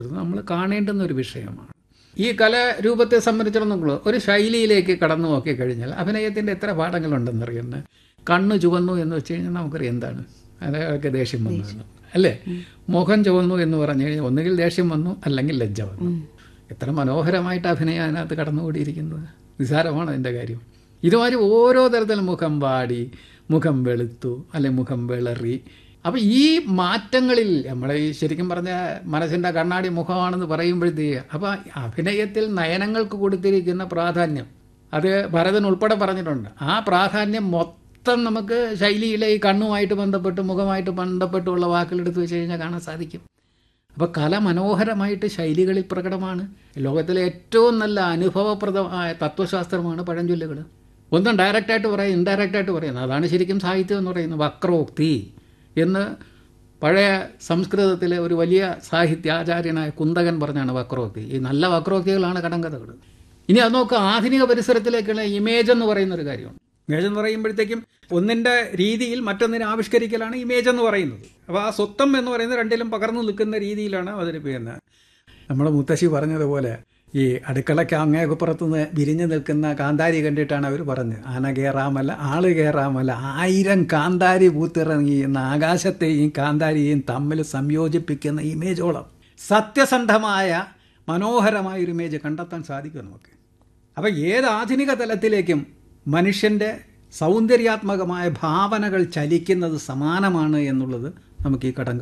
നമ്മൾ കാണേണ്ടുന്ന ഒരു വിഷയമാണ് ഈ കലാരൂപത്തെ സംബന്ധിച്ചിടത്തോളം ഒരു ശൈലിയിലേക്ക് കടന്നു നോക്കി കഴിഞ്ഞാൽ അഭിനയത്തിൻ്റെ എത്ര പാഠങ്ങളുണ്ടെന്നറിയുന്നത് കണ്ണ് ചുവന്നു എന്ന് വെച്ച് കഴിഞ്ഞാൽ നമുക്കറിയാം എന്താണ് അതൊക്കെ ദേഷ്യം വന്നു എന്ന്. അല്ലേ മുഖം ചുവന്നു എന്ന് പറഞ്ഞു കഴിഞ്ഞാൽ ഒന്നുകിൽ ദേഷ്യം വന്നു അല്ലെങ്കിൽ ലജ്ജ വന്നു എത്ര മനോഹരമായിട്ട് അഭിനയം അതിനകത്ത് കടന്നുകൂടിയിരിക്കുന്നത് നിസാരമാണ് അതിൻ്റെ കാര്യം ഇതുമാതിരി ഓരോ തരത്തിലും മുഖം വാടി മുഖം വെളുത്തു അല്ലെ മുഖം വിളറി അപ്പം ഈ മാറ്റങ്ങളിൽ നമ്മൾ ഈ ശരിക്കും പറഞ്ഞ മനസ്സിൻ്റെ കണ്ണാടി മുഖമാണെന്ന് പറയുമ്പോഴത്തേക്ക് അപ്പോൾ അഭിനയത്തിൽ നയനങ്ങൾക്ക് കൊടുത്തിരിക്കുന്ന പ്രാധാന്യം അത് ഭരതൻ ഉൾപ്പെടെ പറഞ്ഞിട്ടുണ്ട് ആ പ്രാധാന്യം മൊത്തം നമുക്ക് ശൈലിയിലെ ഈ കണ്ണുമായിട്ട് ബന്ധപ്പെട്ട് മുഖമായിട്ട് ബന്ധപ്പെട്ടുള്ള വാക്കുകളെടുത്ത് വെച്ച് കഴിഞ്ഞാൽ കാണാൻ സാധിക്കും അപ്പോൾ കല മനോഹരമായിട്ട് ശൈലികളിൽ പ്രകടമാണ് ലോകത്തിലെ ഏറ്റവും നല്ല അനുഭവപ്രദമായ തത്വശാസ്ത്രമാണ് പഴഞ്ചൊല്ലുകൾ ഒന്നും ഡയറക്റ്റായിട്ട് പറയും ഇൻഡയറക്റ്റായിട്ട് പറയുന്നത് അതാണ് ശരിക്കും സാഹിത്യം എന്ന് പറയുന്നത് വക്രോക്തി എന്ന് പഴയ സംസ്കൃതത്തിലെ ഒരു വലിയ സാഹിത്യാചാര്യനായ കുന്തകൻ പറഞ്ഞാണ് വക്രോക്തി ഈ നല്ല വക്രോക്തികളാണ് കടങ്കഥകൾ ഇനി അത് നോക്കുക ആധുനിക പരിസരത്തിലേക്കുള്ള ഇമേജ് എന്ന് പറയുന്ന ഒരു കാര്യമാണ് ഇമേജ് എന്ന് പറയുമ്പോഴത്തേക്കും ഒന്നിൻ്റെ രീതിയിൽ മറ്റൊന്നിനെ ആവിഷ്കരിക്കലാണ് ഇമേജ് എന്ന് പറയുന്നത് അപ്പോൾ ആ സ്വത്വം എന്ന് പറയുന്നത് രണ്ടിലും പകർന്നു നിൽക്കുന്ന രീതിയിലാണ് അവതരിപ്പിക്കുന്നത് നമ്മുടെ മുത്തശ്ശി പറഞ്ഞതുപോലെ ഈ അടുക്കളയ്ക്ക് അങ്ങേക്കുപ്പുറത്തുനിന്ന് വിരിഞ്ഞു നിൽക്കുന്ന കാന്താരി കണ്ടിട്ടാണ് അവർ പറഞ്ഞത് ആന കയറാമല്ല ആള് കയറാമല്ല ആയിരം കാന്താരി പൂത്തിറങ്ങി എന്ന ആകാശത്തെയും കാന്താരിയെയും തമ്മിൽ സംയോജിപ്പിക്കുന്ന ഇമേജോളം സത്യസന്ധമായ മനോഹരമായ ഒരു ഇമേജ് കണ്ടെത്താൻ സാധിക്കും നമുക്ക് അപ്പം ഏത് ആധുനിക തലത്തിലേക്കും മനുഷ്യൻ്റെ സൗന്ദര്യാത്മകമായ ഭാവനകൾ ചലിക്കുന്നത് സമാനമാണ് എന്നുള്ളത് നമുക്ക് ഈ കടങ്ക